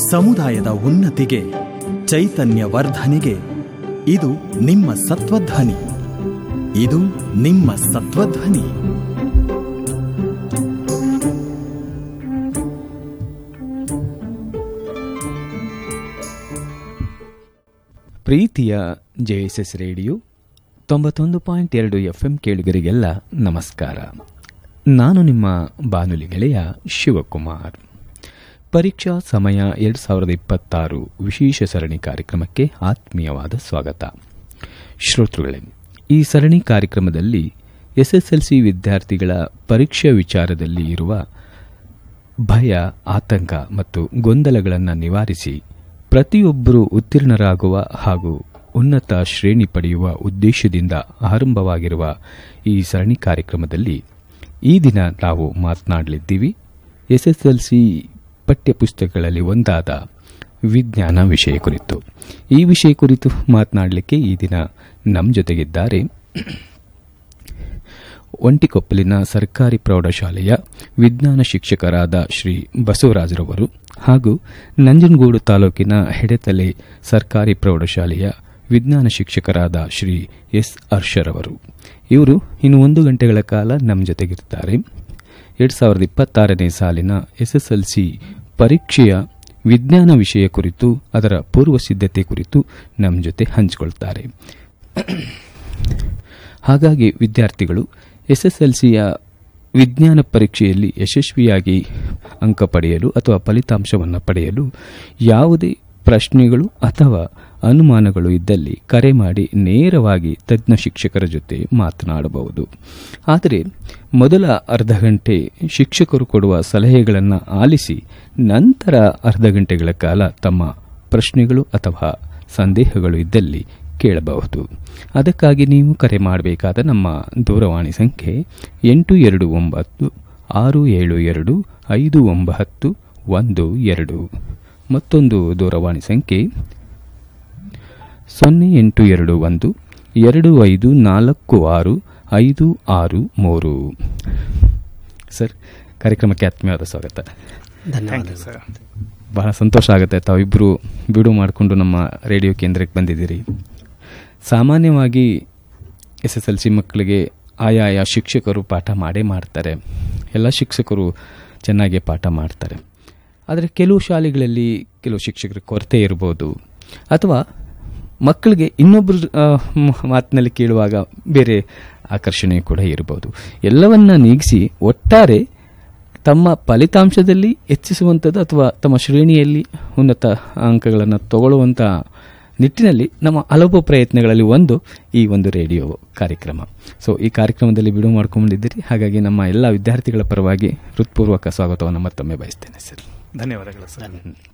ಸಮುದಾಯದ ಉನ್ನತಿಗೆ ಚೈತನ್ಯ ವರ್ಧನೆಗೆ ಇದು ನಿಮ್ಮ ಸತ್ವಧ್ವನಿ ಇದು ನಿಮ್ಮ ಸತ್ವಧ್ವನಿ ಪ್ರೀತಿಯ ಜೆ ಎಸ್ ಎಸ್ ರೇಡಿಯೋ ತೊಂಬತ್ತೊಂದು ಪಾಯಿಂಟ್ ಎರಡು ಎಫ್ ಎಂ ಕೇಳುಗರಿಗೆಲ್ಲ ನಮಸ್ಕಾರ ನಾನು ನಿಮ್ಮ ಬಾನುಲಿ ಗೆಳೆಯ ಶಿವಕುಮಾರ್ ಪರೀಕ್ಷಾ ಸಮಯ ಎರಡು ಸಾವಿರದ ಇಪ್ಪತ್ತಾರು ವಿಶೇಷ ಸರಣಿ ಕಾರ್ಯಕ್ರಮಕ್ಕೆ ಆತ್ಮೀಯವಾದ ಸ್ವಾಗತ ಶ್ರೋತೃಗಳೇ ಈ ಸರಣಿ ಕಾರ್ಯಕ್ರಮದಲ್ಲಿ ಎಸ್ಎಸ್ಎಲ್ಸಿ ವಿದ್ಯಾರ್ಥಿಗಳ ಪರೀಕ್ಷೆ ವಿಚಾರದಲ್ಲಿ ಇರುವ ಭಯ ಆತಂಕ ಮತ್ತು ಗೊಂದಲಗಳನ್ನು ನಿವಾರಿಸಿ ಪ್ರತಿಯೊಬ್ಬರೂ ಉತ್ತೀರ್ಣರಾಗುವ ಹಾಗೂ ಉನ್ನತ ಶ್ರೇಣಿ ಪಡೆಯುವ ಉದ್ದೇಶದಿಂದ ಆರಂಭವಾಗಿರುವ ಈ ಸರಣಿ ಕಾರ್ಯಕ್ರಮದಲ್ಲಿ ಈ ದಿನ ನಾವು ಮಾತನಾಡಲಿದ್ದೀವಿ ಎಸ್ಎಸ್ಎಲ್ಸಿ ಪಠ್ಯಪುಸ್ತಕಗಳಲ್ಲಿ ಒಂದಾದ ವಿಜ್ಞಾನ ವಿಷಯ ಕುರಿತು ಈ ವಿಷಯ ಕುರಿತು ಮಾತನಾಡಲಿಕ್ಕೆ ಈ ದಿನ ನಮ್ಮ ಜೊತೆಗಿದ್ದಾರೆ ಒಂಟಿಕೊಪ್ಪಲಿನ ಸರ್ಕಾರಿ ಪ್ರೌಢಶಾಲೆಯ ವಿಜ್ಞಾನ ಶಿಕ್ಷಕರಾದ ಶ್ರೀ ಬಸವರಾಜರವರು ಹಾಗೂ ನಂಜನಗೂಡು ತಾಲೂಕಿನ ಹೆಡೆತಲೆ ಸರ್ಕಾರಿ ಪ್ರೌಢಶಾಲೆಯ ವಿಜ್ಞಾನ ಶಿಕ್ಷಕರಾದ ಶ್ರೀ ಎಸ್ ಹರ್ಷರವರು ಇವರು ಇನ್ನು ಒಂದು ಗಂಟೆಗಳ ಕಾಲ ನಮ್ಮ ಜೊತೆಗಿರ್ತಾರೆ ಎರಡು ಸಾವಿರದ ಇಪ್ಪತ್ತಾರನೇ ಸಾಲಿನ ಎಸ್ಎಸ್ಎಲ್ಸಿ ಪರೀಕ್ಷೆಯ ವಿಜ್ಞಾನ ವಿಷಯ ಕುರಿತು ಅದರ ಪೂರ್ವ ಸಿದ್ಧತೆ ಕುರಿತು ನಮ್ಮ ಜೊತೆ ಹಂಚಿಕೊಳ್ತಾರೆ ಹಾಗಾಗಿ ವಿದ್ಯಾರ್ಥಿಗಳು ಎಸ್ಎಸ್ಎಲ್ಸಿಯ ವಿಜ್ಞಾನ ಪರೀಕ್ಷೆಯಲ್ಲಿ ಯಶಸ್ವಿಯಾಗಿ ಅಂಕ ಪಡೆಯಲು ಅಥವಾ ಫಲಿತಾಂಶವನ್ನು ಪಡೆಯಲು ಯಾವುದೇ ಪ್ರಶ್ನೆಗಳು ಅಥವಾ ಅನುಮಾನಗಳು ಇದ್ದಲ್ಲಿ ಕರೆ ಮಾಡಿ ನೇರವಾಗಿ ತಜ್ಞ ಶಿಕ್ಷಕರ ಜೊತೆ ಮಾತನಾಡಬಹುದು ಆದರೆ ಮೊದಲ ಅರ್ಧ ಗಂಟೆ ಶಿಕ್ಷಕರು ಕೊಡುವ ಸಲಹೆಗಳನ್ನು ಆಲಿಸಿ ನಂತರ ಅರ್ಧ ಗಂಟೆಗಳ ಕಾಲ ತಮ್ಮ ಪ್ರಶ್ನೆಗಳು ಅಥವಾ ಸಂದೇಹಗಳು ಇದ್ದಲ್ಲಿ ಕೇಳಬಹುದು ಅದಕ್ಕಾಗಿ ನೀವು ಕರೆ ಮಾಡಬೇಕಾದ ನಮ್ಮ ದೂರವಾಣಿ ಸಂಖ್ಯೆ ಎಂಟು ಎರಡು ಒಂಬತ್ತು ಆರು ಏಳು ಎರಡು ಐದು ಒಂಬತ್ತು ಒಂದು ಎರಡು ಮತ್ತೊಂದು ದೂರವಾಣಿ ಸಂಖ್ಯೆ ಸೊನ್ನೆ ಎಂಟು ಎರಡು ಒಂದು ಎರಡು ಐದು ನಾಲ್ಕು ಆರು ಐದು ಆರು ಮೂರು ಸರ್ ಕಾರ್ಯಕ್ರಮಕ್ಕೆ ಆತ್ಮೀಯವಾದ ಸ್ವಾಗತ ಧನ್ಯವಾದ ಬಹಳ ಸಂತೋಷ ಆಗುತ್ತೆ ತಾವಿಬ್ಬರು ಬಿಡು ಮಾಡಿಕೊಂಡು ನಮ್ಮ ರೇಡಿಯೋ ಕೇಂದ್ರಕ್ಕೆ ಬಂದಿದ್ದೀರಿ ಸಾಮಾನ್ಯವಾಗಿ ಎಸ್ ಎಸ್ ಎಲ್ ಸಿ ಮಕ್ಕಳಿಗೆ ಆಯಾ ಶಿಕ್ಷಕರು ಪಾಠ ಮಾಡೇ ಮಾಡ್ತಾರೆ ಎಲ್ಲ ಶಿಕ್ಷಕರು ಚೆನ್ನಾಗಿ ಪಾಠ ಮಾಡ್ತಾರೆ ಆದರೆ ಕೆಲವು ಶಾಲೆಗಳಲ್ಲಿ ಕೆಲವು ಶಿಕ್ಷಕರ ಕೊರತೆ ಇರ್ಬೋದು ಅಥವಾ ಮಕ್ಕಳಿಗೆ ಇನ್ನೊಬ್ಬರು ಮಾತಿನಲ್ಲಿ ಕೇಳುವಾಗ ಬೇರೆ ಆಕರ್ಷಣೆ ಕೂಡ ಇರಬಹುದು ಎಲ್ಲವನ್ನ ನೀಗಿಸಿ ಒಟ್ಟಾರೆ ತಮ್ಮ ಫಲಿತಾಂಶದಲ್ಲಿ ಹೆಚ್ಚಿಸುವಂಥದ್ದು ಅಥವಾ ತಮ್ಮ ಶ್ರೇಣಿಯಲ್ಲಿ ಉನ್ನತ ಅಂಕಗಳನ್ನು ತಗೊಳ್ಳುವಂಥ ನಿಟ್ಟಿನಲ್ಲಿ ನಮ್ಮ ಹಲವು ಪ್ರಯತ್ನಗಳಲ್ಲಿ ಒಂದು ಈ ಒಂದು ರೇಡಿಯೋ ಕಾರ್ಯಕ್ರಮ ಸೊ ಈ ಕಾರ್ಯಕ್ರಮದಲ್ಲಿ ಬಿಡುವು ಮಾಡ್ಕೊಂಡಿದ್ದೀರಿ ಹಾಗಾಗಿ ನಮ್ಮ ಎಲ್ಲ ವಿದ್ಯಾರ್ಥಿಗಳ ಪರವಾಗಿ ಹೃತ್ಪೂರ್ವಕ ಸ್ವಾಗತವನ್ನು ಮತ್ತೊಮ್ಮೆ ಬಯಸ್ತೇನೆ ಸರ್ ಧನ್ಯವಾದಗಳು ಸರ್